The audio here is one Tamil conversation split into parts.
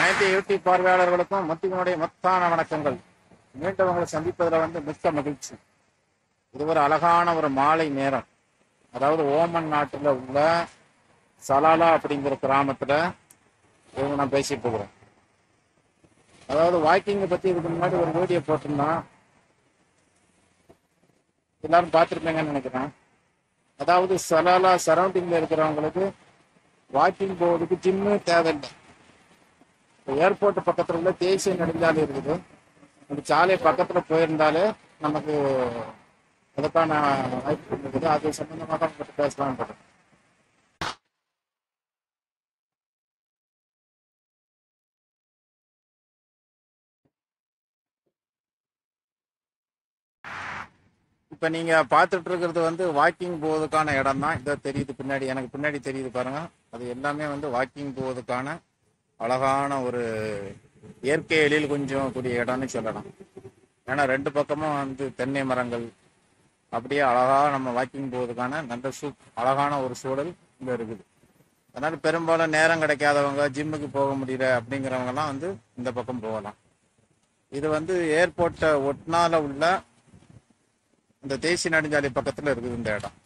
அனைத்து யூடியூப் பார்வையாளர்களுக்கும் முத்தினுடைய மொத்தான வணக்கங்கள் மீண்டும் உங்களை சந்திப்பதில் வந்து மிக்க மகிழ்ச்சி இது ஒரு அழகான ஒரு மாலை நேரம் அதாவது ஓமன் நாட்டில் உள்ள சலாலா அப்படிங்கிற கிராமத்துல இவங்க நான் பேசிட்டு இருக்கிறேன் அதாவது வாக்கிங்கை பத்தி இதுக்கு முன்னாடி ஒரு வீடியோ போட்டிருந்தான் எல்லாரும் பார்த்துருப்பீங்கன்னு நினைக்கிறேன் அதாவது சலாலா சரௌண்டிங்ல இருக்கிறவங்களுக்கு வாக்கிங் போகிறதுக்கு ஜிம்மு தேவையில்லை ஏர்போர்ட் பக்கத்துல உள்ள தேசிய நெடுஞ்சாலை இருக்குது அந்த சாலை பக்கத்துல போயிருந்தாலே நமக்கு அதுக்கான வாய்ப்பு இருக்குது அது சம்பந்தமாக தான் உங்கள்கிட்ட பேசலாம்னு இருக்கேன். இப்ப நீங்க பார்த்துட்டு இருக்கிறது வந்து வாக்கிங் போவதுக்கான இடம் தான் இதோ தெரியுது பின்னாடி எனக்கு பின்னாடி தெரியுது பாருங்க அது எல்லாமே வந்து வாக்கிங் போவதுக்கான அழகான ஒரு இயற்கை எழில் கொஞ்சம் கூடிய இடம்னு சொல்லலாம் ஏன்னா ரெண்டு பக்கமும் வந்து தென்னை மரங்கள் அப்படியே அழகா நம்ம வாக்கிங் போவதுக்கான நல்ல சூ அழகான ஒரு சூழல் இங்க இருக்குது அதனால பெரும்பாலும் நேரம் கிடைக்காதவங்க ஜிம்முக்கு போக முடியல அப்படிங்கிறவங்க எல்லாம் வந்து இந்த பக்கம் போகலாம் இது வந்து ஏர்போர்ட்டை ஒட்னால உள்ள இந்த தேசிய நெடுஞ்சாலை பக்கத்துல இருக்குது இந்த இடம்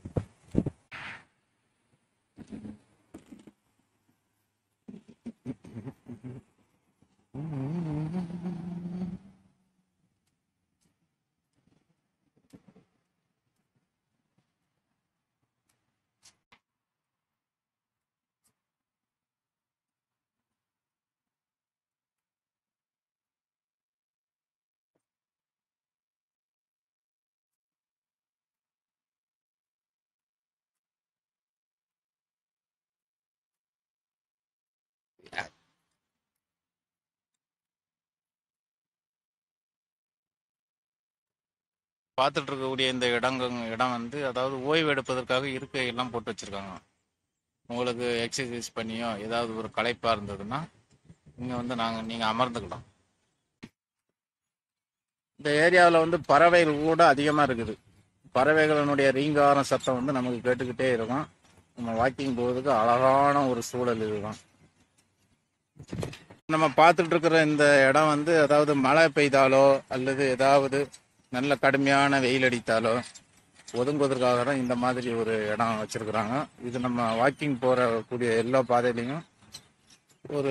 பார்த்துட்டு இருக்கக்கூடிய இந்த இடங்க இடம் வந்து அதாவது ஓய்வு எடுப்பதற்காக இருக்கை எல்லாம் போட்டு வச்சிருக்காங்க உங்களுக்கு எக்ஸசைஸ் பண்ணியோ ஏதாவது ஒரு களைப்பா இருந்ததுன்னா இங்க வந்து நாங்க நீங்க அமர்ந்துக்கலாம் இந்த ஏரியாவில் வந்து பறவைகள் கூட அதிகமா இருக்குது பறவைகளினுடைய ரீங்காரம் சத்தம் வந்து நமக்கு கேட்டுக்கிட்டே இருக்கும் நம்ம வாக்கிங் போவதுக்கு அழகான ஒரு சூழல் இதுதான் நம்ம பார்த்துட்டு இருக்கிற இந்த இடம் வந்து அதாவது மழை பெய்தாலோ அல்லது ஏதாவது நல்ல கடுமையான வெயில் அடித்தாலோ ஒதுங்குவதற்காக தான் இந்த மாதிரி ஒரு இடம் வச்சிருக்கிறாங்க இது நம்ம வாக்கிங் போற கூடிய எல்லா பாதையிலையும் ஒரு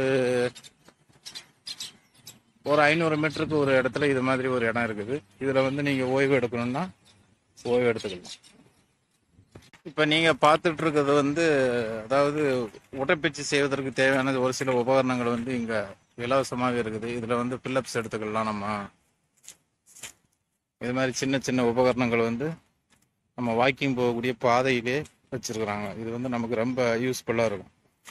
ஒரு ஐநூறு மீட்டருக்கு ஒரு இடத்துல இது மாதிரி ஒரு இடம் இருக்குது இதுல வந்து நீங்க ஓய்வு எடுக்கணும்னா ஓய்வு எடுத்துக்கலாம் இப்ப நீங்க பார்த்துட்டு இருக்கிறது வந்து அதாவது உடற்பயிற்சி செய்வதற்கு தேவையான ஒரு சில உபகரணங்கள் வந்து இங்க இலவசமாக இருக்குது இதுல வந்து பில்லப்ஸ் எடுத்துக்கலாம் நம்ம இது மாதிரி சின்ன சின்ன உபகரணங்கள் வந்து நம்ம வாக்கிங் போகக்கூடிய பாதையிலே வச்சிருக்கிறாங்க இது வந்து நமக்கு ரொம்ப யூஸ்ஃபுல்லா இருக்கும்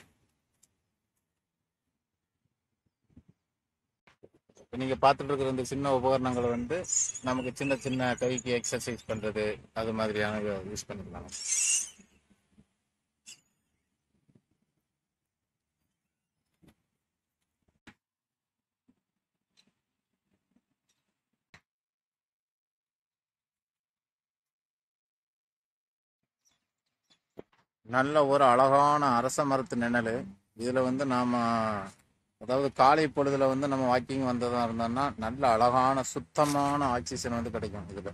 இப்ப நீங்க பார்த்துட்டு இருக்கிற இந்த சின்ன உபகரணங்கள் வந்து நமக்கு சின்ன சின்ன கைக்கு எக்ஸசைஸ் பண்றது அது மாதிரியான யூஸ் பண்ணிக்கலாம் நல்ல ஒரு அழகான அரச மரத்து நிழல் இதுல வந்து நாம அதாவது காலை பொழுதுல வந்து நம்ம வாக்கிங் வந்ததா இருந்தோம்னா நல்ல அழகான சுத்தமான ஆக்சிஜன் வந்து கிடைக்கும் இதுல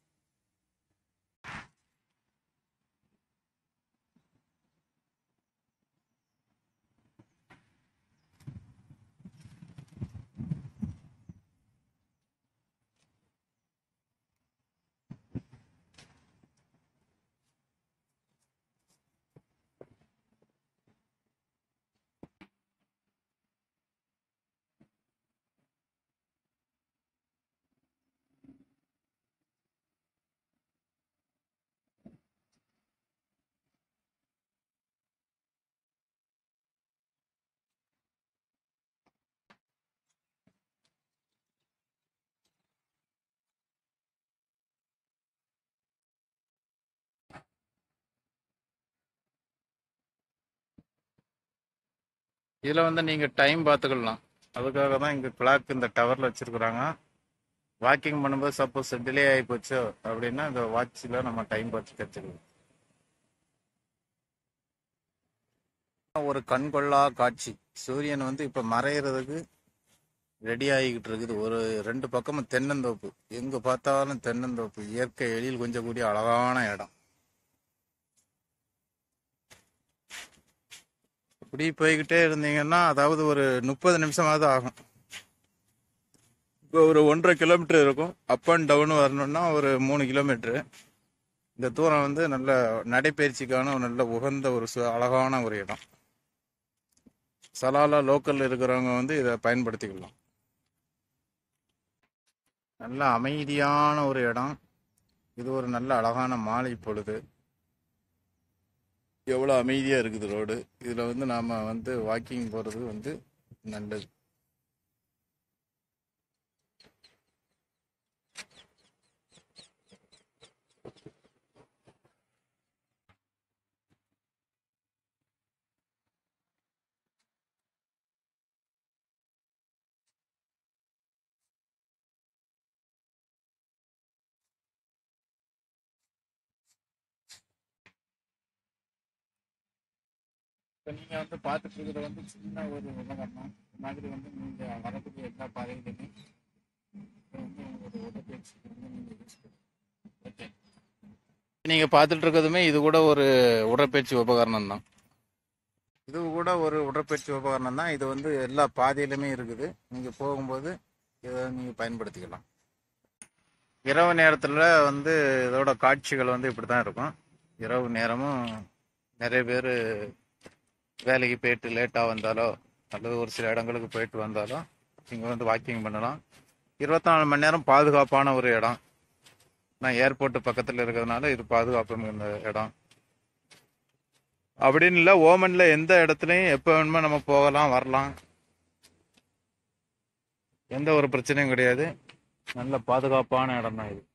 இதுல வந்து நீங்க டைம் பார்த்துக்கலாம் அதுக்காக தான் இங்க கிளாக் இந்த டவர்ல வச்சிருக்கிறாங்க வாக்கிங் பண்ணும்போது சப்போஸ் டிலே ஆகி போச்சு அப்படின்னா இந்த வாட்சில் நம்ம டைம் பார்த்து தெரிஞ்சுக்கலாம் ஒரு கண்கொள்ளா காட்சி சூரியன் வந்து இப்ப மறையிறதுக்கு ரெடி ஆகிக்கிட்டு இருக்குது ஒரு ரெண்டு பக்கமும் தென்னந்தோப்பு எங்க பார்த்தாலும் தென்னந்தோப்பு இயற்கை எழில் கொஞ்சம் கூடிய அழகான இடம் இப்படி போய்கிட்டே இருந்தீங்கன்னா அதாவது ஒரு முப்பது நிமிஷமாவது ஆகும் இப்போ ஒரு ஒன்றரை கிலோமீட்டர் இருக்கும் அப் அண்ட் டவுன் வரணும்னா ஒரு மூணு கிலோமீட்டரு இந்த தூரம் வந்து நல்ல நடைப்பயிற்சிக்கான ஒரு நல்ல உகந்த ஒரு சு- அழகான ஒரு இடம் சலாலா லோக்கல்ல இருக்கிறவங்க வந்து இதை பயன்படுத்திக்கலாம் நல்ல அமைதியான ஒரு இடம் இது ஒரு நல்ல அழகான மாலை பொழுது எவ்வளோ அமைதியாக இருக்குது ரோடு இதில் வந்து நாம் வந்து வாக்கிங் போகிறது வந்து நல்லது இப்போ நீங்கள் வந்து பார்த்துட்டு இருக்கிறது வந்து சின்ன ஒரு உபகரணம் இந்த மாதிரி வந்து நீங்கள் வரக்கூடிய எல்லா பாதைகளுமே இதை வந்து ஒரு உடற்பயிற்சிக்கு வந்து நீங்கள் யூஸ் ஓகே நீங்கள் பார்த்துட்டு இருக்கிறதுமே இது கூட ஒரு உடற்பயிற்சி உபகரணம் தான் இது கூட ஒரு உடற்பயிற்சி உபகரணம் தான் இது வந்து எல்லா பாதையிலுமே இருக்குது நீங்கள் போகும்போது இதை நீங்கள் பயன்படுத்திக்கலாம் இரவு நேரத்தில் வந்து இதோட காட்சிகள் வந்து இப்படி தான் இருக்கும் இரவு நேரமும் நிறைய பேர் வேலைக்கு போயிட்டு லேட்டாக வந்தாலோ அல்லது ஒரு சில இடங்களுக்கு போயிட்டு வந்தாலோ இங்கே வந்து வாக்கிங் பண்ணலாம் இருபத்தி நாலு மணி நேரம் பாதுகாப்பான ஒரு இடம் நான் ஏர்போர்ட் பக்கத்தில் இருக்கிறதுனால இது பாதுகாப்பு இந்த இடம் அப்படின்னு இல்லை ஓமனில் எந்த இடத்துலையும் எப்போ வேணுமோ நம்ம போகலாம் வரலாம் எந்த ஒரு பிரச்சனையும் கிடையாது நல்ல பாதுகாப்பான இடம் தான் இது